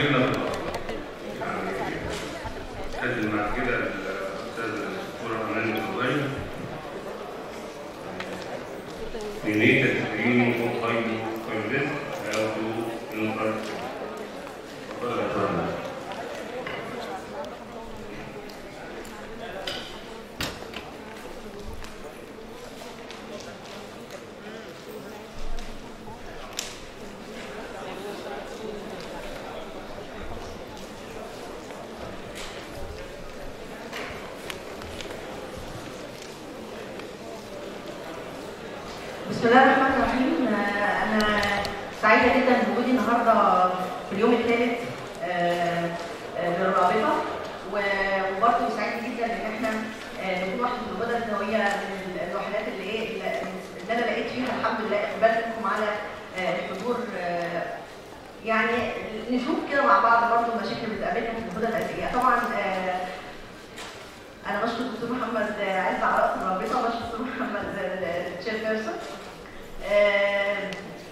عجبنا بالأرض يعني قدم بعد كده الأستاذ الدكتور حنان الزبير Neonatal screening for hypothyroidism how to improve تفضل يا فندم. بسم الله الرحمن الرحيم آه، انا سعيده جدا بوجودي النهارده في اليوم الثالث آه، آه، للرابطه و- وبرضه سعيد جدا ان احنا آه، نكون واحده من الغدد الهويه من الوحدات اللي ايه اللي اللي انا لقيت فيها الحمد لله اقبال منكم على آه، الحضور آه، يعني نشوف كده مع بعض برضه المشاكل اللي بتقابلنا في الغدد الاساسيه طبعا آه، انا بشكر الدكتور محمد عز على رأس الرابطه وبشكر الدكتور محمد التشير بيرسون آه،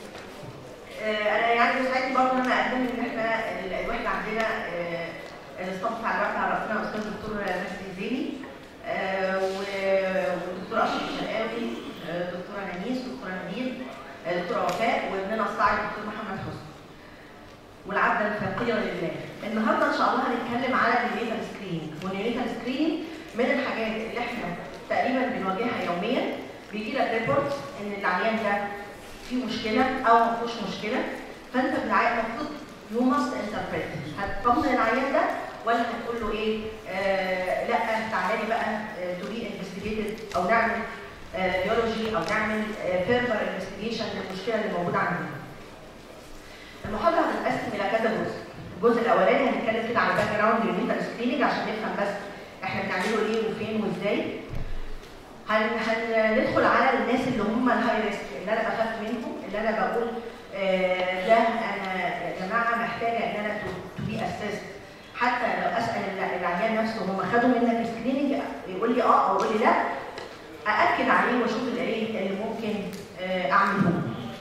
آه، انا يعني بيسعدني برضه ان انا اقدم ان احنا ال- الوحده عندنا آه، الاستاف بتاع الوحده عرفنا استاذ الدكتور مجدي الزيني آه، و- والدكتور اشرف الشرقاوي آه، دكتوره نانيس دكتوره نبيل آه، دكتوره وفاء وابننا الصاعد الدكتور محمد حسني والعبده الفقيره لله. النهارده ان شاء الله هنتكلم على النيونيتال سكريننج، والنيونيتال سكريننج من الحاجات اللي احنا تقريبا بنواجهها يوميا بيجي لك ريبورت ان العيان ده فيه مشكله او ما فيهوش مشكله فانت بالعيان المفروض يو ماست انتربريت هتطمن العيان ده ولا هتقول له ايه آه لا تعالى لي بقى تو بي انفستيجيتد او نعمل راديولوجي او نعمل فيرذر انفستيجيشن للمشكله اللي موجوده عندنا. المحاضره هتتقسم الى كذا جزء. الجزء الاولاني هنتكلم كده على الباك جراوند للميتال سكريننج عشان نفهم بس احنا بنعمله ليه وفين وازاي. هن هندخل على الناس اللي هم الهاي ريسك اللي انا بخاف منهم اللي انا بقول آه ده انا يا جماعه محتاجه ان انا تو بي اسيست حتى لو اسال الع- العيان نفسه هم خدوا منك سكريننج يقول لي اه او يقول لي لا ااكد عليه واشوف الايه اللي ممكن آه اعمله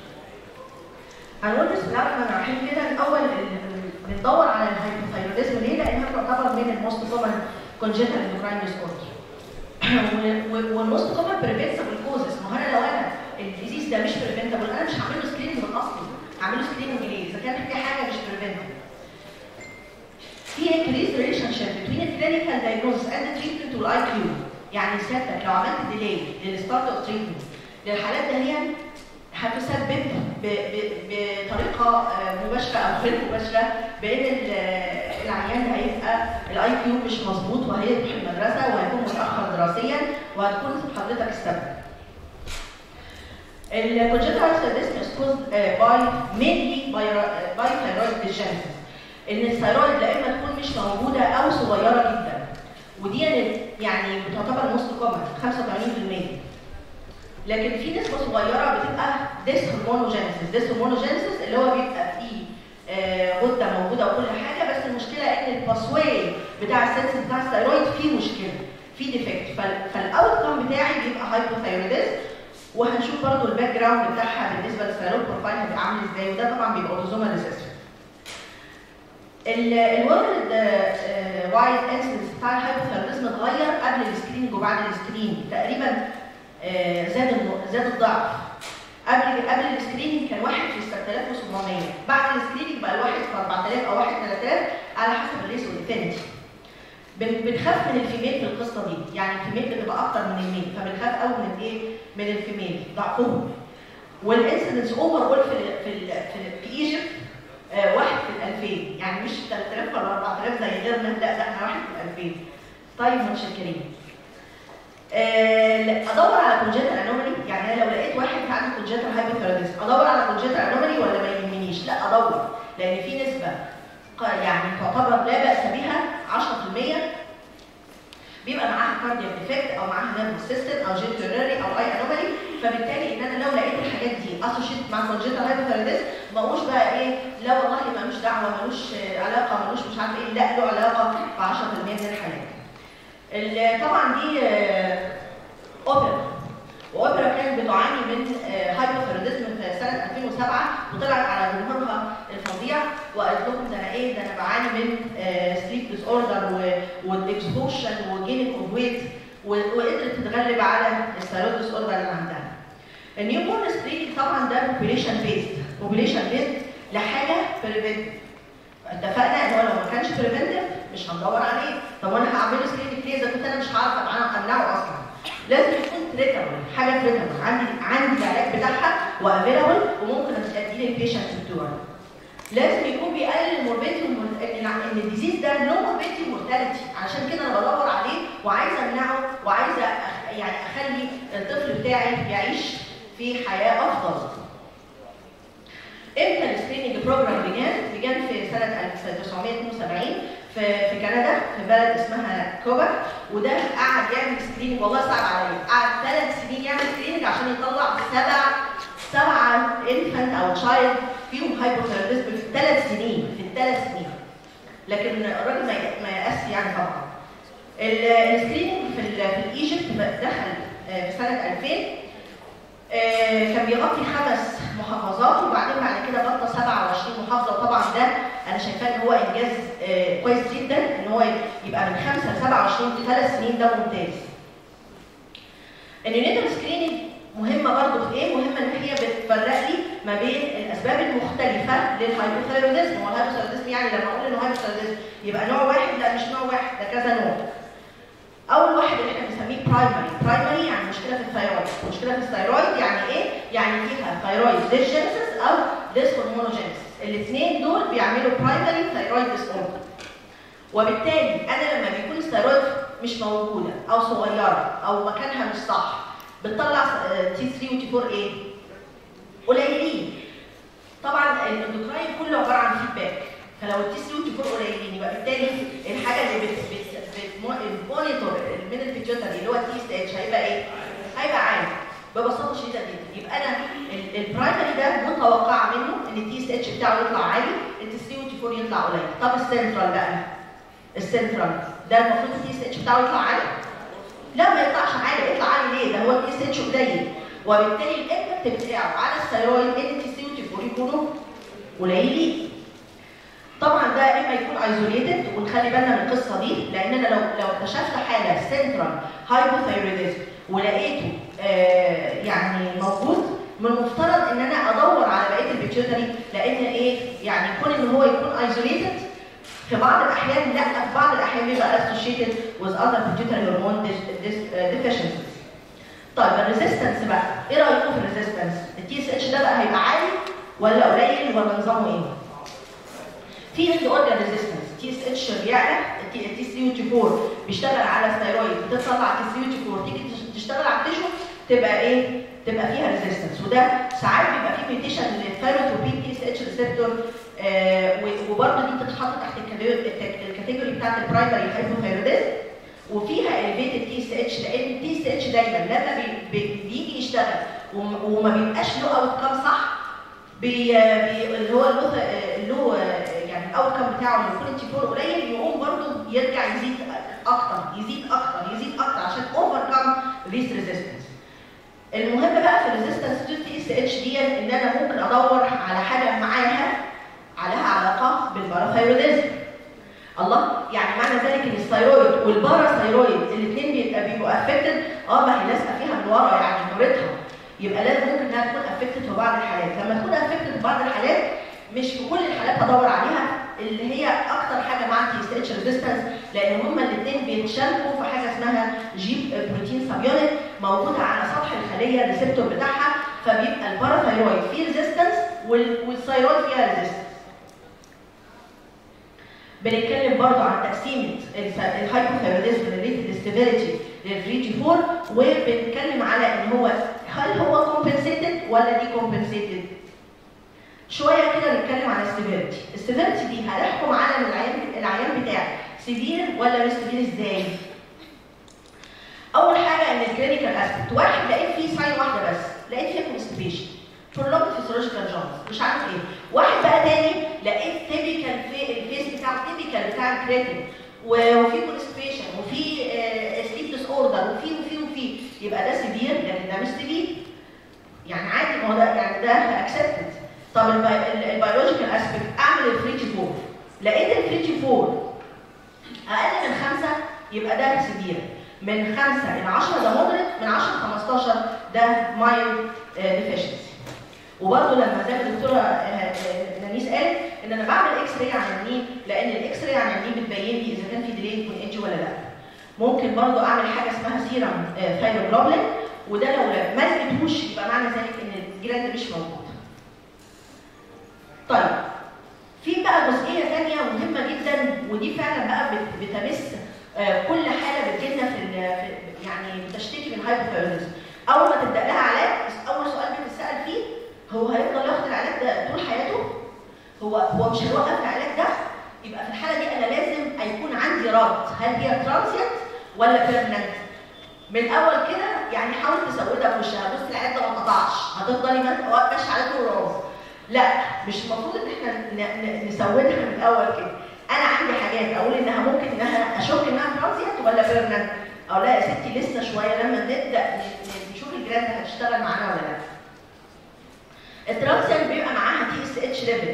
هنقول بسم الله الرحمن الرحيم كده الاول ال- ال- بندور على الهايبوثايروديزم ليه؟ لانها تعتبر من الموست كومن كونجنتال اندوكراين ديس اوردر والموست كومن بريفنسبل كوزز ما هو انا لو انا الديزيز ده مش بريفنتبل انا مش هعمل له سكريننج من اصله هعمل له سكريننج ليه؟ اذا كان في حاجه مش بريفنتبل في increased relationship between the clinical diagnosis and the treatment والاي كيو يعني سيادتك لو عملت ديلي للستارت اوف تريتمنت للحالات دهيا هتسبب ب- ب- بطريقه آه، مباشره او غير مباشره بان ال- العيان ده هيبقى الاي كيو مش مظبوط وهيروح المدرسه وهيكون متاخر دراسيا وهتكون حضرتك السبب. الكونجنتال hyperthyroidism is caused uh, by mainly by, uh, by thyroid degenesis. ان الثيرويد لا اما تكون مش موجوده او صغيره جدا ودي يعني بتعتبر موست كومن 85% لكن في نسبه صغيره بتبقى ديس هرمونوجينيسيس ديس هرمونوجينيسيس اللي هو بيبقى فيه آه، غده موجوده وكل حاجه بس المشكله ان الباسواي بتاع السنس بتاع الثيرويد فيه مشكله فيه ديفكت فالاوت كام بتاعي بيبقى هايبوثايروديزم وهنشوف برضو الباك جراوند بتاعها بالنسبه للثيرويد بروفايل هيبقى عامل ازاي وده طبعا بيبقى اوتوزومال ريسيسيف الورد وايد انسنس بتاع الهايبوثايروديزم اتغير قبل السكريننج وبعد السكريننج تقريبا آه، زاد الم- زاد الضعف قبل قبل السكريننج كان واحد في 6700 بعد السكريننج بقى الواحد في 4000 او واحد 3000 على حسب الريس والافينيتي بن- بنخاف من الفيميل في القصه دي يعني الفيميل بتبقى اكتر من الميل فبنخاف قوي من ايه من الفيميل ضعفهم والانسيدنس اوفر اول في ال في ال في, في ايجيبت آه، واحد في ال 2000 يعني مش 3000 ولا 4000 زي غيرنا لا ده احنا واحد في ال 2000 طيب متشكرين آه، لا، ادور على كونجنتال انومالي يعني انا لو لقيت واحد عنده كونجنتال هايبوثايروديزم ادور على كونجنتال انومالي ولا ما يهمنيش لا ادور لان في نسبه ق- يعني تعتبر لا باس بها 10% بيبقى معاها كاردياك ديفكت او معاها نيرفس سيستم او جينيتوري او اي انومالي فبالتالي ان انا لو لقيت الحاجات دي اسوشيت مع كونجنتال هايبوثايروديزم ما اقولش بقى ايه لا والله ملوش دعوه ملوش آه، علاقه ملوش مش عارف ايه لا له علاقه في 10% من الحالات. ال- طبعا دي آه، اوبرا واوبرا كانت بتعاني من هايبوثايروديزم في سنه 2007 وطلعت على جمهورها الفظيع وقالت لكم ده انا ايه ده انا اوردر والاكسبوشن وجينينج اوف ويت وقدرت تتغلب على الثايرويد ديس اوردر اللي عندها. النيو بورن سكريننج طبعا ده بوبيليشن بيست بوبيليشن بيست لحاجه بريفنتيف اتفقنا ان هو لو ما كانش بريفنتيف مش هندور عليه طب وانا هعمله سكريننج ليه اذا كنت انا مش هعرف امنعه اصلا لازم يكون تريتابل حاجه تريتابل عندي عندي العلاج بتاعها وافيلابل وممكن اديه للبيشنت بتوعي لازم يكون بيقلل الموربيتي ان الديزيز ده له موربيتي ومورتاليتي عشان كده انا بدور عليه وعايزه امنعه وعايزه أخ... يعني اخلي الطفل بتاعي يعيش في حياه افضل. امتى السكريننج بروجرام بيجان؟ بيجان في سنه 1972 في في كندا في بلد اسمها كوبا وده قعد يعمل سكريننج والله صعب عليا قعد ثلاث سنين يعمل سكريننج عشان يطلع سبع سبعه انفانت او تشايلد فيهم هايبوثيروديزم في ثلاث سنين في الثلاث سنين لكن الراجل ما ما يأس يعني طبعا السكريننج في ال في الايجيبت دخل في سنه 2000 كان بيغطي خمس محافظات وبعدين بعد كده غطى 27 محافظه وطبعا ده انا شايفاه ان هو انجاز كويس جدا ان هو يبقى من 5 ل 27 في ثلاث سنين ده ممتاز. النيونيتال سكريننج مهمه برضه في ايه؟ مهمه ان هي بتفرق لي ما بين الاسباب المختلفه للهايبوثايروديزم، هو الهايبوثايروديزم يعني لما اقول انه هايبوثايروديزم يبقى نوع واحد لا مش نوع واحد ده كذا نوع. اول واحد اللي احنا بنسميه برايمري، برايمري يعني مشكله في الثايرويد، مشكله في الثايرويد يعني ايه؟ يعني فيها ثايرويد ديسجينيسيس او ديسهرمونوجينيسيس، الاثنين دول بيعملوا برايمري ثايرويد ديس اوردر. وبالتالي انا لما بيكون الثايرويد مش موجوده او صغيره او مكانها مش صح بتطلع تي 3 وتي 4 ايه؟ قليلين. طبعا الاندوكراين كله عباره عن فيدباك فلو التي 3 وتي 4 قليلين يبقى بالتالي الحاجه اللي بت بتمونيتور من البيتيوتري اللي هو التي اس اتش هيبقى ايه؟ هيبقى عالي ببساطه شديده جدا يبقى انا البرايمري ده متوقعه منه ان التي اس اتش بتاعه يطلع عالي التي 3 وتي 4 يطلع قليل طب السنترال بقى السنترال ده المفروض التي اس اتش بتاعه يطلع عالي لا ما يطلعش عالي يطلع عالي ليه؟ ده هو التي اس اتش قليل وبالتالي الامباكت بتاعه على الثيرويد ان تي 3 وتي 4 يكونوا قليلين طبعا ده اما يكون ايزوليتد ونخلي بالنا من القصه دي لان انا لو لو اكتشفت حاله سنترال هايبوثايروديزم ولقيته آه يعني موجود من المفترض ان انا ادور على بقيه البيتيوتري لان ايه يعني يكون ان هو يكون ايزوليتد في بعض الاحيان لا في بعض الاحيان بيبقى associated with other pituitary hormone deficiencies. طيب الريزيستنس بقى ايه رايكم في الريزيستنس؟ التي اس اتش ده بقى هيبقى عالي ولا قليل ولا نظامه ايه؟ في اند اورجان ريزيستنس تي اس اتش بيعلى التي 3 وتي 4 بيشتغل على الثيرويد بتطلع تي 3 وتي 4 تيجي تشتغل على التيشو تبقى ايه؟ تبقى فيها ريزيستنس وده ساعات بيبقى فيه ميوتيشن للثيروتروبين تي اس اتش ريسبتور وبرضه دي بتتحط تحت الكاتيجوري بتاعت البرايمري هايبوثايروديزم وفيها elevated تي اس اتش لان التي اس اتش دايما لما بي بي بيجي يشتغل وما بيبقاش له اوت كام صح بي بي اللي هو اللي هو يعني الاوت كام بتاعه لما يكون التي 4 قليل يقوم برضه يرجع يزيد اكتر يزيد اكتر يزيد اكتر عشان اوفر كام ذيس ريزيستنس المهم بقى في الريزيستنس تو تي اس اتش دي ان انا ممكن ادور على حاجه معاها عليها علاقه بالباراثايروديزم الله يعني معنى ذلك ان الثيرويد والباراثايرويد الاثنين بيبقى بيبقوا افكتد اه ما هي لازقه فيها من ورا يعني نورتها يبقى لازم ممكن انها تكون افكتد في بعض الحالات لما تكون افكتد في بعض الحالات مش في كل الحالات هدور عليها اللي هي اكتر حاجه مع تي اس اتش ريزيستنس لان هما الاثنين بيتشاركوا في حاجه اسمها جيب بروتين سابيونت موجوده على سطح الخليه الريسبتور بتاعها فبيبقى الباراثايرويد فيه ريزيستنس والثيرويد فيها ريزيستنس بنتكلم برضو عن تقسيمه الهايبوثايروديزم ريليتد ستابيليتي للريجي 4 وبنتكلم على ان هو هل هو كومبنسيتد ولا دي كومبنسيتد شويه كده نتكلم عن السيفيرتي السيفيرتي دي هنحكم على ان العيان العيان بتاعي سيفير ولا مش سيفير ازاي اول حاجه ان الكلينيكال اسبكت واحد لقيت فيه ساين واحده بس لقيت فيه كونستيبيشن برولونج فيسيولوجيكال جونز مش عارف ايه واحد بقى تاني لقيت تيبيكال في الفيس بتاعه تيبيكال بتاع الكريتين وفي كونستيبيشن وفي سليب ديس اوردر وفي وفي وفي يبقى ده سيفير لكن ده مش سيفير يعني عادي ما هو ده يعني ده اكسبتد طب البيولوجيكال اسبكت اعمل الفريجي 4 لقيت الفريجي 4 اقل من خمسه يبقى ده سيفير من خمسه الى 10 ده مودريت من 10 ل 15 ده مايل ديفيشنسي وبرضه لما زي ما الدكتوره آه، آه، نانيس قالت ان انا بعمل اكس راي عن النيل لان الاكس راي عن النيل بتبين لي اذا كان في ديلي يكون ايدج ولا لا. ممكن برضه اعمل حاجه اسمها سيرم ثايروجلوبلين وده لو ما لقيتهوش يبقى معنى ذلك ان الجلاند مش موجود. طيب في بقى جزئيه ثانيه مهمه جدا ودي فعلا بقى بت- بتمس آه، كل حاله بتجيلنا في ال- في- يعني بتشتكي من هايبوثايروديزم. اول ما تبدا لها علاج اول سؤال بتتسال فيه هو هيفضل ياخد العلاج ده طول حياته؟ هو هو مش هيوقف العلاج ده؟ يبقى في الحاله دي انا لازم يكون عندي رد هل هي ترانزيت ولا بيرمننت؟ من الاول كده يعني حاول تسودها في وشها بص العلاج ده ما اتقطعش هتفضلي ما ماشيه على طول الراس لا مش المفروض ان احنا ن- ن- نسودها من الاول كده انا عندي حاجات اقول انها ممكن انها اشك انها ترانزيت ولا بيرمننت او لا يا ستي لسه شويه لما نبدا ن- ن- نشوف الجراند هتشتغل معانا ولا لا الترانسيان بيبقى معاها تي اس اتش ليفل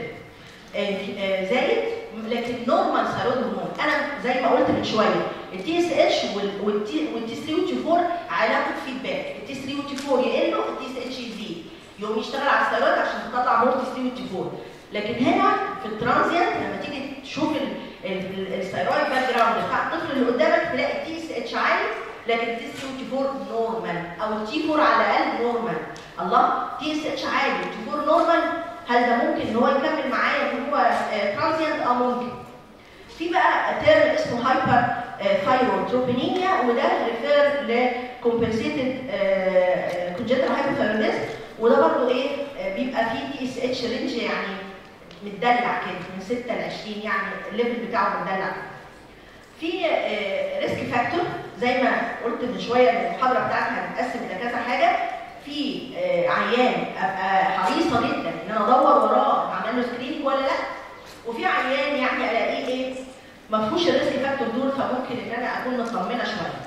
زايد لكن نورمال ثايرويد هرمون انا زي ما قلت من شويه التي اس اتش والتي 3 والتي 4 علاقه فيدباك التي 3 والتي 4 يقلوا التي اس اتش يزيد يقوم يشتغل على الثايرويد عشان تطلع مور تي 3 والتي 4 لكن هنا في الترانزيانت لما تيجي تشوف ال- ال- ال- الثايرويد باك جراوند بتاع الطفل اللي قدامك تلاقي التي اس اتش عالي لكن التي 3 والتي 4 نورمال او التي 4 على الاقل نورمال الله تي اس اتش عالي والتي 4 نورمال هل ده ممكن ان هو يكمل معايا ان هو ترانزيانت اه ممكن في بقى تيرم اسمه هايبر ثايروتروبينيميا وده ريفير لكومبنسيتد كونجنتال هايبوثايروديزم وده برضه ايه آه، بيبقى فيه تي اس اتش رينج يعني متدلع كده من 6 ل 20 يعني الليفل بتاعه متدلع في ريسك فاكتور زي ما قلت من شويه ان المحاضره بتاعتي هتتقسم الى كذا حاجه في آه، عيان ابقى حريصه جدا ان انا ادور وراه عمل له سكريننج ولا لا وفي عيان يعني الاقيه ايه ما فيهوش الريسك فاكتور دول فممكن ان انا اكون مطمنه شويه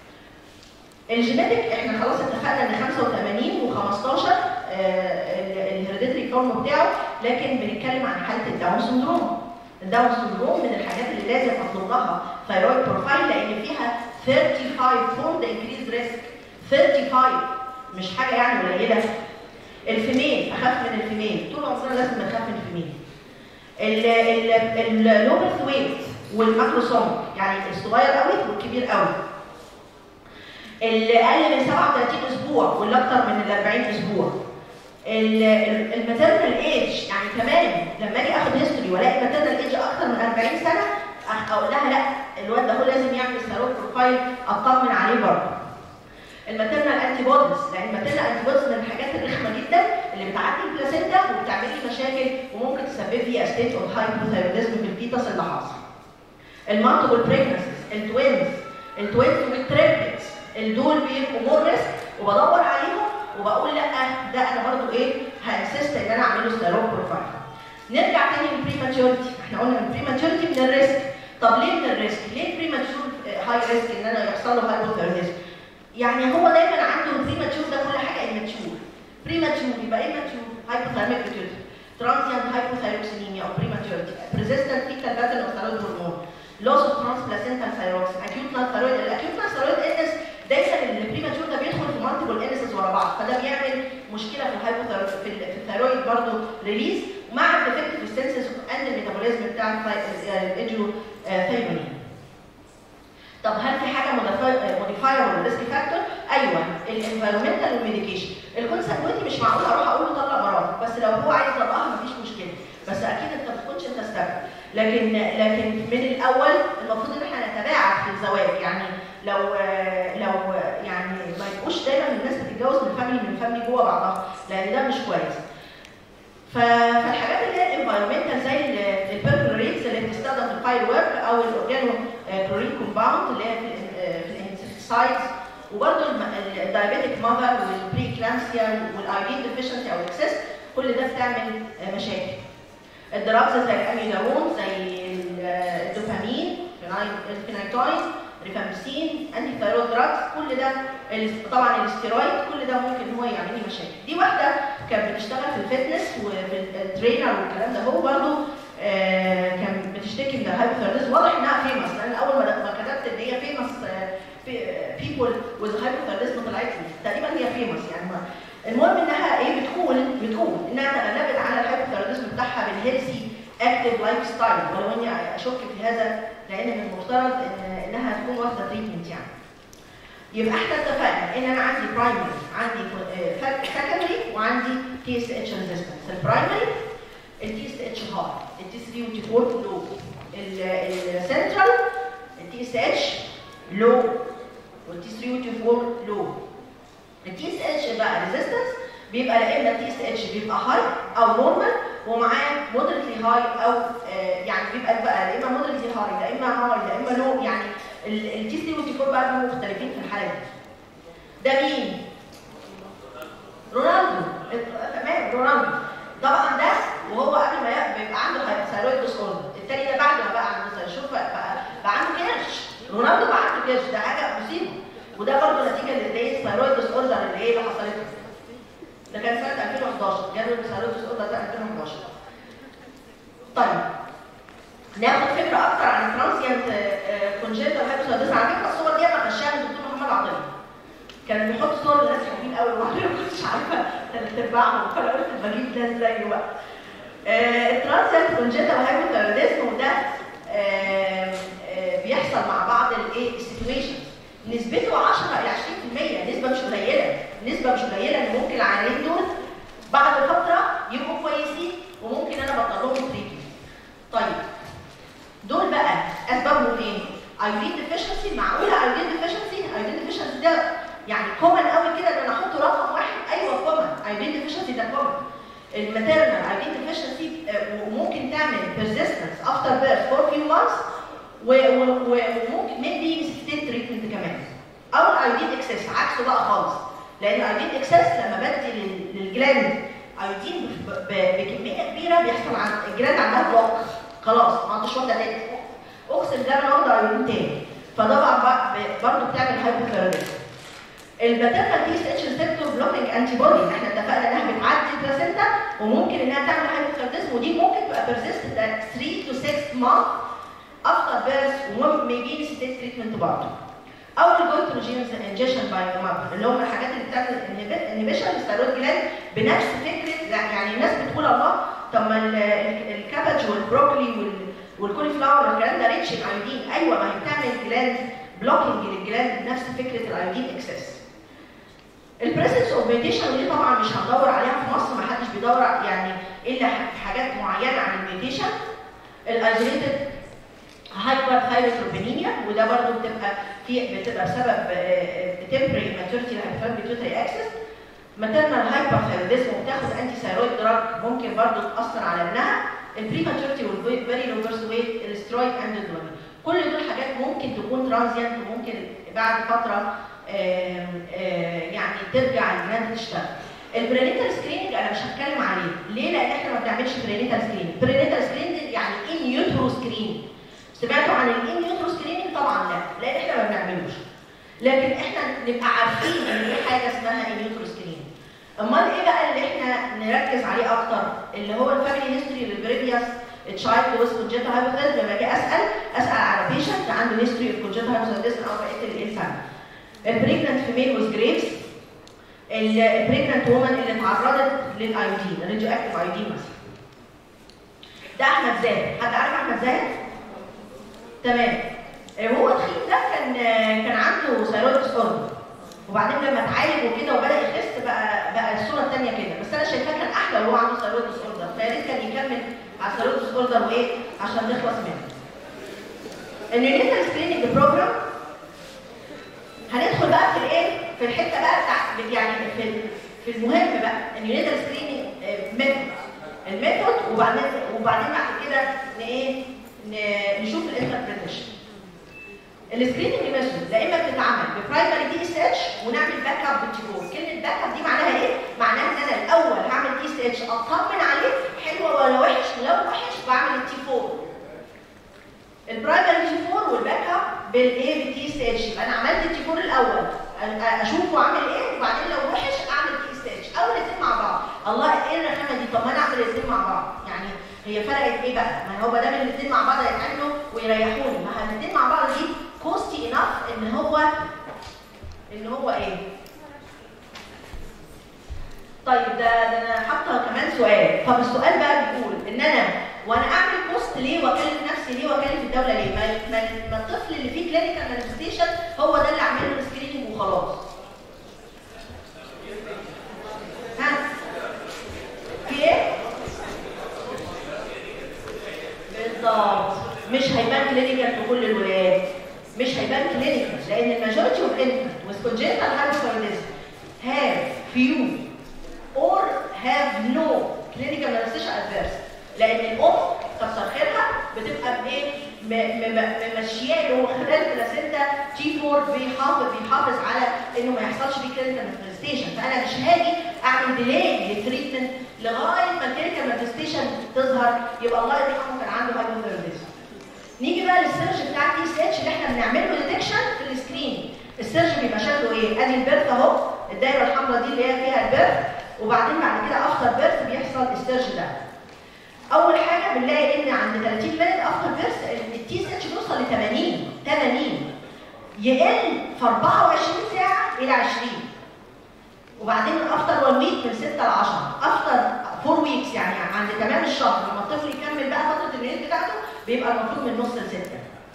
الجينيتك احنا خلاص اتفقنا ان 85 و15 الهيريديتري فورم بتاعه لكن بنتكلم عن حاله الداون سندروم الداون سندروم من الحاجات اللي لازم اطلب لها ثايرويد بروفايل لان فيها 35 فولد انكريز ريسك 35 مش حاجه يعني قليله الفيميل اخاف من الفيميل طول عمرنا لازم نخاف من الفيميل اللو بيرث ويت والماكروسوم يعني الصغير قوي والكبير قوي اللي اقل من 37 اسبوع واللي اكتر من ال 40 اسبوع الماتيرنال ايج يعني كمان لما اجي اخد هيستوري والاقي ماتيرنال ايج اكتر من 40 سنه أخ- اقول لها لا الواد ده هو لازم يعمل ثيرويد بروفايل اطمن عليه برضه الماتيرنال انتي بوديز لان الماتيرنال انتي بوديز من الحاجات الرخمه جدا اللي بتعدي البلاسينتا وبتعمل لي مشاكل وممكن تسبب لي ستيت اوف هايبوثايروديزم في الفيتس اللي حاصل المالتيبل بريجنسيز التوينز التوينز والتريبلتس دول بيبقوا مور ريسك وبدور عليهم وبقول لا ده انا برضو ايه هانسست ان انا اعمله ستيرويد بروفايل نرجع تاني للبريماتشورتي احنا قلنا من البريماتشورتي من الريسك طب ليه من الريسك؟ ليه البريماتشور هاي ريسك ان انا يحصل له هايبوثايروديزم؟ يعني هو دايما عنده البريماتشور ده كل حاجه اماتشور بريماتشور يبقى اماتشور هايبوثايرميك بيتيوتري ترانزيانت هايبوثايروكسينيميا او بريماتشورتي بريزيستنت فيتال باترن اوف ثايرويد هرمون لوس اوف ترانس بلاسينتال ثايروكسين اكيوت نال ثايرويد الاكيوت نال ثايرويد انس دايما البريماتشور ده بيدخل في مالتيبل انسز ورا بعض فده بيعمل مشكله في الهايبوثايرويد في ال- في الثايرويد برضه ريليز مع الديفكت في السنسز اند الميتابوليزم بتاع الايدجو ثايرويد طب هل في حاجه موديفاير ولا ريسك فاكتور؟ ايوه الانفيرمنتال والميديكيشن الكونسكوينتي مش معقول اروح اقول له طلع مرض بس لو هو عايز يطلقها مفيش مشكله بس اكيد انت ما تكونش انت السبب لكن لكن من الاول المفروض ان احنا نتباعد في الزواج يعني لو لو يعني ما يبقوش دايما الناس بتتجوز من فاميلي من فاميلي جوه بعضها لان ده مش كويس ف- فالحاجات اللي هي الانفايرمنتال زي البيركلوريتس اللي بتستخدم في الفاير ورك او الاورجانو كلورين كومباوند اللي هي في ال- في الانسكتسايدز وبرده الدايابيتك ماذر والبري كلامسيا والايودين ديفيشنسي او اكسس كل ده بتعمل آه، مشاكل الدراجز زي الاميلارون زي ال- الدوبامين فيناي- الفينايتوين ريفامبسين انتي ثايرويد دراجز كل ده ال- طبعا الاستيرويد كل ده ممكن هو يعمل لي مشاكل دي واحده كانت بتشتغل في الفتنس وفي الترينر والكلام ده هو برضه آه، كان بتشتكي من الهايبوثايروديزم واضح انها فيمس لان اول people with hypothyroidism طلعت لي تقريبا هي فيموس يعني ما المهم انها ايه بتقول بتقول انها تغلبت على الهايبوثايروديزم بتاعها بالهيلثي اكتيف لايف ستايل ولو اني اشك في هذا لان من المفترض ان انها تكون واخده تريتمنت يعني يبقى احنا اتفقنا ان انا عندي برايمري عندي سكندري وعندي تي اس اتش ريزيستنس البرايمري التي اس اتش هاي التي 3 وتي 4 لو السنترال التي اس اتش لو والتي 3 وتي 4 لو التي اس اتش بقى ريزيستنس بيبقى لا اما التي اس اتش بيبقى هاي او نورمال ومعاه مودريتلي هاي او آه يعني بيبقى بقى لا اما مودريتلي هاي لا اما هاي لا اما لو يعني التي 3 والتي 4 بقى بيبقوا مختلفين في الحاله دي ده مين؟ رونالدو تمام رونالدو طبعا ده وهو قبل ما يبقى عنده ثايرويد ديس اوردر التاني ده بعد ما بقى عنده شوف بقى, بقى عنده كرش رونالدو بقى عنده كرش ده حاجه مصيبه وده برضه نتيجه للايه الثايرويد ديس اوردر اللي ايه اللي حصلت له ده كان سنه 2011 جاله الثايرويد ديس اوردر ده 2011 طيب ناخد فكره اكتر عن الترانسيانت كونجنتال هايبوثايرويدزم على فكره الصور دي انا غشاها من الدكتور محمد عطيه كان بيحط صور لناس حلوين قوي وانا ما كنتش عارفه ثلاث ارباعهم فانا قلت بجيب ده ازاي بقى الترانسيانت كونجنتال هايبوثايرويدزم وده آه آه بيحصل مع بعض الايه السيتويشنز نسبته 10 الى 20% نسبه مش قليله نسبه مش قليله ان ممكن العيانين دول بعد فتره يبقوا كويسين وممكن انا ابطل لهم تريتمنت طيب دول بقى اسبابهم ايه؟ ايودين ديفيشنسي معقوله ايودين ديفيشنسي ايودين ديفيشنسي ده يعني كومن قوي كده ان انا احط رقم واحد ايوه كومن ايودين ديفيشنسي ده كومن الماتيرنال ايودين ديفيشنسي وممكن تعمل persistence افتر بيرث فور فيو مانثس وممكن ميبي نسيتين تريتمنت كمان او الايودين اكسس عكسه بقى خالص لان الايودين اكسس لما بدي للجلاند ايودين بكميه كبيره بيحصل عن الجلاند عندها بلوك خلاص ما عندوش واحده تاني اقسم ده انا واخده ايودين تاني فطبعا برضه بتعمل هايبوثايروديزم الباترنال تي اس اتش ريسبتور بلوكينج انتي بودي احنا اتفقنا انها بتعدي البلاسينتا وممكن انها تعمل هايبوثايروديزم ودي ممكن تبقى بيرزيست 3 تو 6 مانث افتر بيرث وميبي نسيتيت تريتمنت برضه او الجويتروجينز انجيشن باي ماب اللي هم الحاجات اللي بتعمل انهبيشن للستيرويد جلاند بنفس فكره يعني الناس بتقول الله طب ما الكابج والبروكلي والكولي فلاور والكلام ده ريتش الايودين ايوه ما هي بتعمل جلاند بلوكينج للجلاند بنفس فكره الايودين اكسس البريسنس اوف ميديشن ودي طبعا مش هندور عليها في مصر ما حدش بيدور يعني الا في حاجات معينه عن الميديشن الايزوليتد هايبر ثايروتروبينيميا وده برضو بتبقى في بتبقى بسبب تمبري ماتورتي هايبر بيتوتري اكسس ماتيرنال هايبر ثايرويدزم وبتاخد انتي ثايرويد دراج ممكن برضو تاثر على ابنها البري ماتورتي والفيري لو بيرث ويت السترويد اندودرومي كل دول حاجات ممكن تكون ترانزيانت وممكن بعد فتره آآ آآ يعني ترجع الجلاند تشتغل البرينيتال سكريننج انا مش هتكلم عليه ليه لان احنا ما بنعملش برينيتال سكريننج برينيتال سكريننج يعني ان يوترو سكريننج سمعتوا عن الان يوترو سكريننج طبعا لا لان احنا ما بنعملوش لكن احنا نبقى عارفين ان في حاجه اسمها ان يوترو سكريننج امال ايه بقى اللي احنا نركز عليه اكتر اللي هو الفاميلي هيستوري للبريفيوس تشايلد ويز كونجنتال هايبوثايرويدزم لما اجي اسال اسال على بيشنت عنده هيستوري اوف كونجنتال هايبوثايرويدزم او بقيه الانسان البريجننت فيميل ويز جريفز البريجننت وومن اللي اتعرضت للايودين الراديو اكتيف ايودين مثلا ده احمد زاهد حد عارف احمد زاهد؟ تمام هو تخين ده كان كان عنده ثايرويد ديسوردر وبعدين لما اتعالج وكده وبدا يخس بقى بقى الصوره الثانيه كده بس انا شايفاه كان احلى وهو عنده ثايرويد ديسوردر فيا ريت كان يكمل على الثايرويد ديسوردر وايه عشان نخلص منه النيونيتال سكريننج بروجرام هندخل بقى في الايه في الحته بقى بتاع يعني في في المهم بقى النيونيتال سكريننج ميثود الميثود وبعدين وبعدين بعد كده ايه نشوف الانتربريتيشن السكريننج ميثود لا اما بتتعمل ببرايمري دي اس اتش ونعمل باك اب بالتيفور كلمه باك اب دي معناها ايه معناها ان انا الاول هعمل دي اس اتش اطمن عليه حلو ولا وحش لو وحش بعمل التي 4 البرايمري تي 4 والباك اب بالايه بالتي اس اتش يبقى انا عملت التي 4 الاول اشوفه عامل ايه وبعدين لو وحش اعمل تي اس اتش او الاثنين مع بعض الله ايه الرخامه دي طب ما انا اعمل الاثنين مع بعض يعني هي فرقت ايه بقى ما هو ما دام الاثنين مع بعض هيتعملوا ويريحوني ما الاثنين مع بعض دي كوستي انف ان هو طب السؤال بقى بيقول ان انا وانا اعمل بوست ليه واكلف نفسي ليه واكلف الدوله ليه؟ ما, ما, ما الطفل اللي فيه كلينيكال مانيفستيشن هو ده اللي اعمل له سكريننج وخلاص. ها؟ في ايه؟ بالظبط مش هيبان كلينيكال في كل الولاد مش هيبان كلينيكال لان الماجورتي اوف انفانت with congenital hypothyroidism have few or have no clinical manifestation adverse لان الام كتر خيرها بتبقى بايه ممشياه اللي هو خلال البلاسينتا تي 4 بيحافظ بيحافظ على انه ما يحصلش فيه كلينيكال مانيفستيشن فانا مش هاجي اعمل ديلي للتريتمنت لغايه ما الكلينيكال مانيفستيشن تظهر يبقى الله يرحمه كان عنده هايبوثيروديزم نيجي بقى للسيرش بتاع التي سي اتش اللي احنا بنعمل له ديتكشن في السكرين السيرش بيبقى شكله ايه ادي البيرث اهو الدايره الحمراء دي اللي هي فيها البيرث وبعدين بعد كده افتر بيرث بيحصل السيرش ده اول حاجه بنلاقي ان عند 30 مينت افتر بيرث التي سي اتش بيوصل ل 80 80 يقل في 24 ساعه الى 20 وبعدين افتر 1 ويك من 6 ل 10 افتر 4 ويكس يعني عند تمام الشهر لما الطفل يكمل بقى فتره الميلاد بتاعته بيبقى المفروض من نص ل 6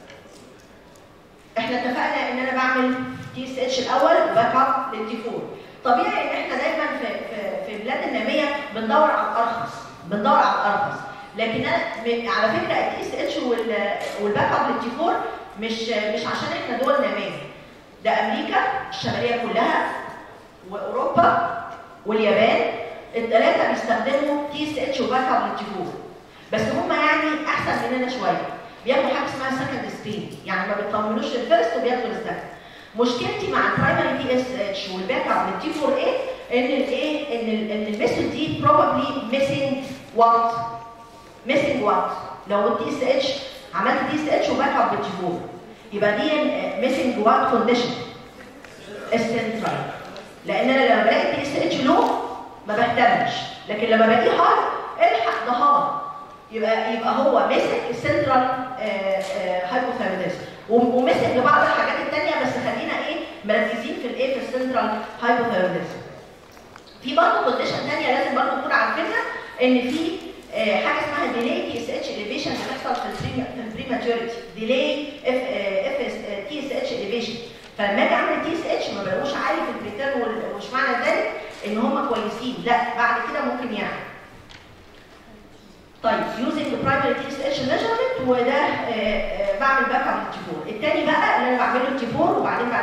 احنا اتفقنا ان انا بعمل تي اس اتش الاول وباك اب للتي 4 طبيعي ان احنا دايما في في في البلاد الناميه بندور على الارخص بندور على الارخص لكن انا على فكره التي اس اتش والباك اب للتي 4 مش مش عشان احنا دول ناميه ده امريكا الشماليه كلها واوروبا واليابان الثلاثه بيستخدموا تي اس اتش وباك اب للتي 4 بس هم يعني احسن مننا شويه بياخدوا حاجه اسمها سكند سبين يعني ما بيطمنوش الفيرست وبياخدوا السكند مشكلتي مع البرايمري تي اس اتش والباك اب للتي 4 ايه ان الايه ان ال ان الميثود دي probably missing what missing what لو التي اس اتش عملت تي اس اتش وباك اب للتي 4 يبقى دي missing what condition السنترال لان انا لما بلاقي تي اس اتش لو ما بهتمش لكن لما بلاقيه هاي الحق ده هاي يبقى يبقى هو مسك السنترال هايبوثايروديزم ومسك لبعض الحاجات الثانيه بس خلينا ايه مركزين في الايه في السنترال هايبوثايروديزم في برضه كونديشن ثانيه لازم برضه نكون عارفينها ان في آه حاجه اسمها ديلي تي اس اتش اليفيشن بتحصل في البري في البريماتوريتي ديلي اف اف تي اس اتش اليفيشن فلما اجي اعمل تي اس اتش ما بلاقوش عالي في البريتيرم ومش معنى ذلك ان هم كويسين لا بعد كده ممكن يعني طيب using the primary TSH measurement وده آه آه بعمل باك اب للتي 4 الثاني بقى اللي انا بعمله التي 4 وبعدين